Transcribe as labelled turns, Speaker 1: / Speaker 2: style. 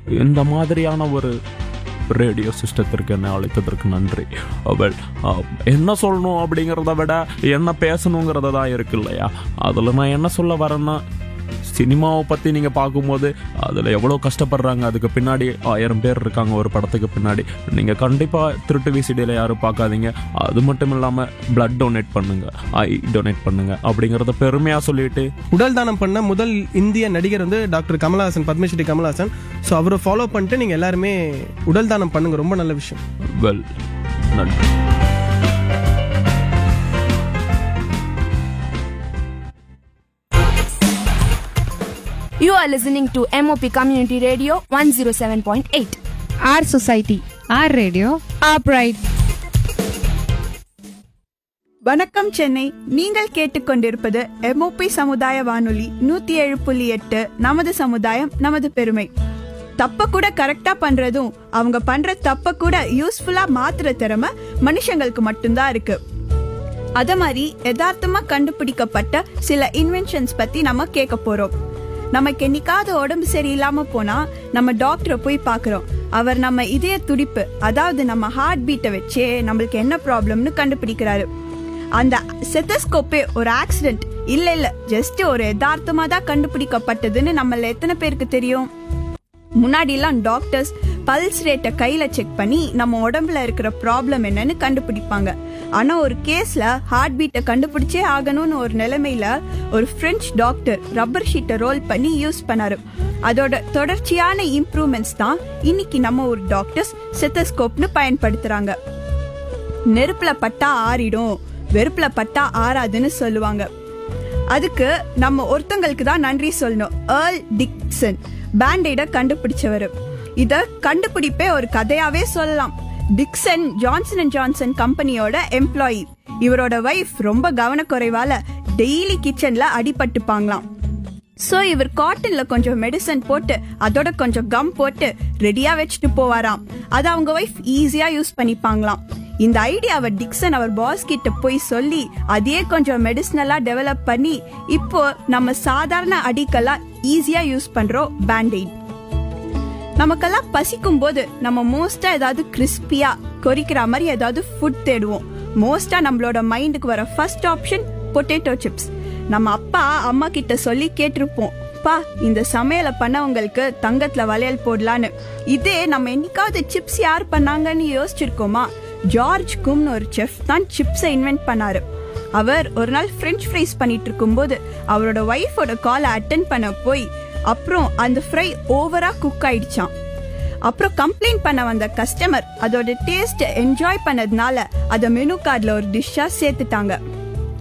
Speaker 1: இந்த மாதிரியான ஒரு ரேடியோ சிஸ்டத்திற்கு என்னை அழைத்ததற்கு நன்றி அவள் என்ன சொல்லணும் அப்படிங்கிறத விட என்ன பேசணுங்கிறத தான் இருக்கு இல்லையா அதில் நான் என்ன சொல்ல வரேன்னா சினிமாவை பற்றி நீங்கள் பார்க்கும்போது அதில் எவ்வளோ கஷ்டப்படுறாங்க அதுக்கு பின்னாடி ஆயிரம் பேர் இருக்காங்க ஒரு படத்துக்கு பின்னாடி நீங்கள் கண்டிப்பாக திருட்டு விசிடியில் யாரும் பார்க்காதீங்க அது மட்டும் இல்லாமல் பிளட் டொனேட் பண்ணுங்க ஐ டொனேட் பண்ணுங்க அப்படிங்கிறத பெருமையாக சொல்லிட்டு
Speaker 2: உடல் தானம் பண்ண முதல் இந்திய நடிகர் வந்து டாக்டர் கமலஹாசன் பத்மஸ்ரீ கமலஹாசன் ஸோ அவரை ஃபாலோ பண்ணிட்டு நீங்கள் எல்லாருமே உடல் தானம் பண்ணுங்க ரொம்ப நல்ல விஷயம்
Speaker 1: வெல் நன்றி
Speaker 3: You are listening to MOP Community Radio 107.8.
Speaker 4: Our society, our radio, our pride.
Speaker 5: வணக்கம் சென்னை நீங்கள் கேட்டுக்கொண்டிருப்பது எம்ஓபி சமுதாய வானொலி நூத்தி ஏழு புள்ளி எட்டு நமது சமுதாயம் நமது பெருமை தப்ப கூட கரெக்டா பண்றதும் அவங்க பண்ற தப்ப கூட யூஸ்ஃபுல்லா மாத்துற திறமை மனுஷங்களுக்கு மட்டும்தான் இருக்கு அத மாதிரி யதார்த்தமா கண்டுபிடிக்கப்பட்ட சில இன்வென்ஷன்ஸ் பத்தி நம்ம கேட்க போறோம் நமக்கு என்னைக்காவது உடம்பு சரியில்லாம போனா நம்ம டாக்டரை போய் பார்க்கறோம் அவர் நம்ம இதய துடிப்பு அதாவது நம்ம ஹார்ட் பீட்டை வச்சே நம்மளுக்கு என்ன ப்ராப்ளம்னு கண்டுபிடிக்கிறாரு அந்த செத்தஸ்கோப்பே ஒரு ஆக்சிடென்ட் இல்ல இல்ல ஜஸ்ட் ஒரு யதார்த்தமா தான் கண்டுபிடிக்கப்பட்டதுன்னு நம்மள எத்தனை பேருக்கு தெரியும் முன்னாடிலாம் டாக்டர்ஸ் பல்ஸ் ரேட்டை கையில செக் பண்ணி நம்ம உடம்புல இருக்கிற ப்ராப்ளம் என்னன்னு கண்டுபிடிப்பாங்க ஆனா ஒரு கேஸ்ல ஹார்ட் பீட்டை கண்டுபிடிச்சே ஆகணும்னு ஒரு நிலைமையில ஒரு பிரெஞ்சு டாக்டர் ரப்பர் ஷீட்டை ரோல் பண்ணி யூஸ் பண்ணாரு அதோட தொடர்ச்சியான இம்ப்ரூவ்மெண்ட்ஸ் தான் இன்னைக்கு நம்ம ஒரு டாக்டர்ஸ் செத்தஸ்கோப்னு பயன்படுத்துறாங்க நெருப்புல பட்டா ஆறிடும் வெறுப்புல பட்டா ஆறாதுன்னு சொல்லுவாங்க அதுக்கு நம்ம ஒருத்தங்களுக்கு தான் நன்றி சொல்லணும் ஏர்ல் டிக்சன் பேண்டேட கண்டுபிடிச்சவர் இத கண்டுபிடிப்பே ஒரு கதையாவே சொல்லலாம் டிக்சன் ஜான்சன் அண்ட் ஜான்சன் கம்பெனியோட எம்ப்ளாயி இவரோட வைஃப் ரொம்ப கவனக்குறைவால டெய்லி கிச்சன்ல அடிபட்டுப்பாங்களாம் சோ இவர் காட்டன்ல கொஞ்சம் மெடிசன் போட்டு அதோட கொஞ்சம் கம் போட்டு ரெடியா வச்சுட்டு போவாராம் அதை அவங்க ஒய்ஃப் ஈஸியா யூஸ் பண்ணிப்பாங்களாம் இந்த ஐடியாவை டிக்சன் அவர் பாஸ் கிட்ட போய் சொல்லி அதையே கொஞ்சம் மெடிசனலா டெவலப் பண்ணி இப்போ நம்ம சாதாரண அடிக்கெல்லாம் ஈஸியா யூஸ் பண்றோம் பேண்டெய்ட் நமக்கெல்லாம் பசிக்கும் போது நம்ம மோஸ்டா ஏதாவது கிறிஸ்பியா கொறிக்கிற மாதிரி ஏதாவது ஃபுட் தேடுவோம் மோஸ்டா நம்மளோட மைண்டுக்கு வர ஃபர்ஸ்ட் ஆப்ஷன் பொட்டேட்டோ சிப்ஸ் நம்ம அப்பா அம்மா கிட்ட சொல்லி கேட்டிருப்போம் பா இந்த சமையலை பண்ணவங்களுக்கு தங்கத்துல வளையல் போடலான்னு இதே நம்ம என்னைக்காவது சிப்ஸ் யார் பண்ணாங்கன்னு யோசிச்சிருக்கோமா ஜார்ஜ் கும்னு ஒரு செஃப் தான் சிப்ஸை இன்வென்ட் பண்ணாரு அவர் ஒரு நாள் ஃப்ரெஞ்ச் ஃப்ரைஸ் பண்ணிட்டு இருக்கும்போது அவரோட ஒய்ஃபோட காலை அட்டன் பண்ண போய் அப்புறம் அந்த ஃப்ரை ஓவரா குக் ஆயிடுச்சான் அப்புறம் கம்ப்ளைண்ட் பண்ண வந்த கஸ்டமர் அதோட டேஸ்ட் என்ஜாய் பண்ணதுனால அதை மெனு கார்டில் ஒரு டிஷ்ஷா சேர்த்துட்டாங்க